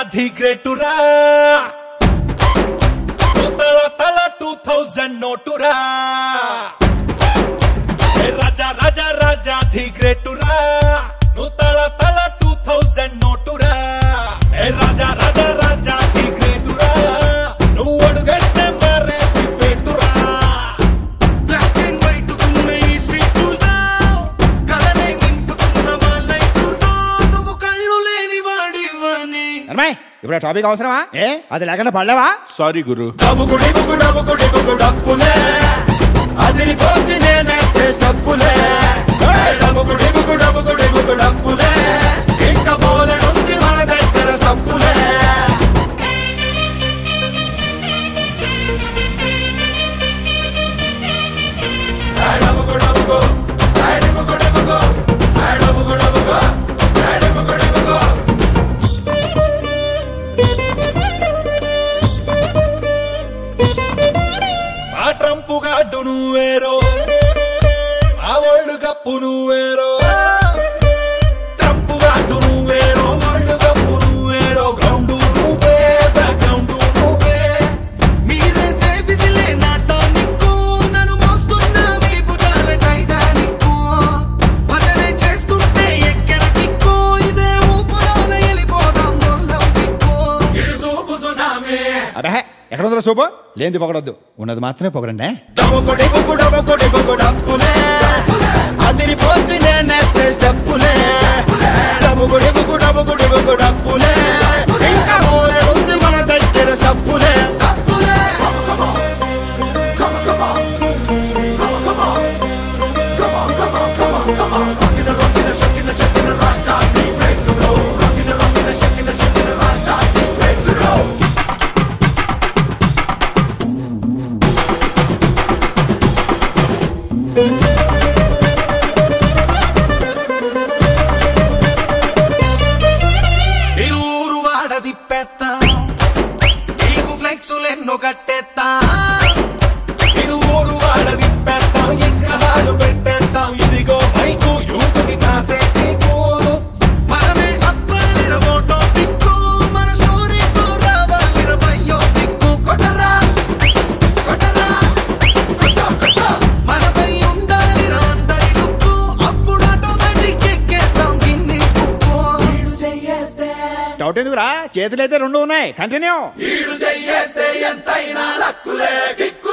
ధీ గ్రేటురా తల తల two thousand నోటురా ఏ రాజా రాజా రాజా ధీ గ్రేటురా నువ్వు తల తల టూ థౌజండ్ నోటురా ఏ రాజా రాజా రాజా ధీ గ్రేటురా నువ్వు అడుగేస్తే మరే ధీ ఫేటురా బ్లాక్ అండ్ వైట్ ఉన్న ఈ స్వీట్ లవ్ కలరే నింపుతున్న మా లైఫ్ నువ్వు కళ్ళు లేని వాడివని అమ్మాయి ఇప్పుడు ఆ టాపిక్ అవసరమా ఏ అది లేకుండా పడలేవా సారీ గురు డబ్బుకుడి బుకు డబ్బుకుడి బుకు డప్పులే అదిరిపోతే నేనేస్తే స్టప్పులే డబ్బుకుడి బుకు డబ్బుకుడి బుకు డప్పులే ఇంకా బోలెడుంది మన దగ్గర స్టప్పులే డబ్బుకు డబ్బుకు డబ్బుకు డబ్బుకు డబ్బుకు డబ్బుకు డబ్బుకు డబ్బుకు ఆ ట్రంపు గాడ్డు నువ్వేరో ఆ వరల్డ్ కప్పు నువ్వేరో ట్రంపు గాడ్డు నువ్వేరో వరల్డ్ కప్పు నువ్వేరో గ్రౌండ్ నువ్వే బ్యాక్గ్రౌండ్ నువ్వే మీరేసే విజిలే నా టానిక్కు నన్ను మోస్తున్న మీ భుజాల టైటానిక్కు భజనే చేస్తుంటే ఎక్కడ కిక్కు ఇదే ఊపులోన వెళ్ళిపోదాం దొల్లం కిక్కు ఇడు చూపు సునామీ అబ్బే ఎక్కడ ఉందో సూపు లేనిది పొగడొద్దు ఉన్నది మాత్రమే పొగడండి డబ్బుకొడి బుకు డబ్బుకొడి బుకు డప్పులే అదిరిపోద్ది నేనేస్తే స్టెప్పులే డబ్బుకొడి బుకు డబ్బుకొడి బుకు డప్పులే ఇంకా మోలెడుంది మన దగ్గర స్టప్పులే స్టప్పులే ఊరు వాడ తిప్పేత్తా నీకు ఫ్లెక్సులెన్నో కట్టేత్తా ఇడు ఊరు వాడ తిప్పేస్తాం ఎక్కడాలు పెట్టేస్తాం ఇదిగో బైకు యూత్కి కాసే నీకు మనమే అప్పాలిర ఫోటో పిక్కు మన స్టోరీతో రావాలిర బయ్యో దిక్కు కొట్టరా కొట్టరా కొట్ట కొట్ట మనపై ఉండాలిరా అందరి లుక్కు అప్పుడు ఆటోమేటిక్ ఎక్కేద్దాం గిన్నీస్ బుక్కు వీడు చెయ్యేస్తే డౌట్ ఎందుకురా చేతులు అయితే రెండు ఉన్నాయి కంటిన్యూ వీడు చెయ్యేస్తే ఎంతైనా లక్కులే కిక్కు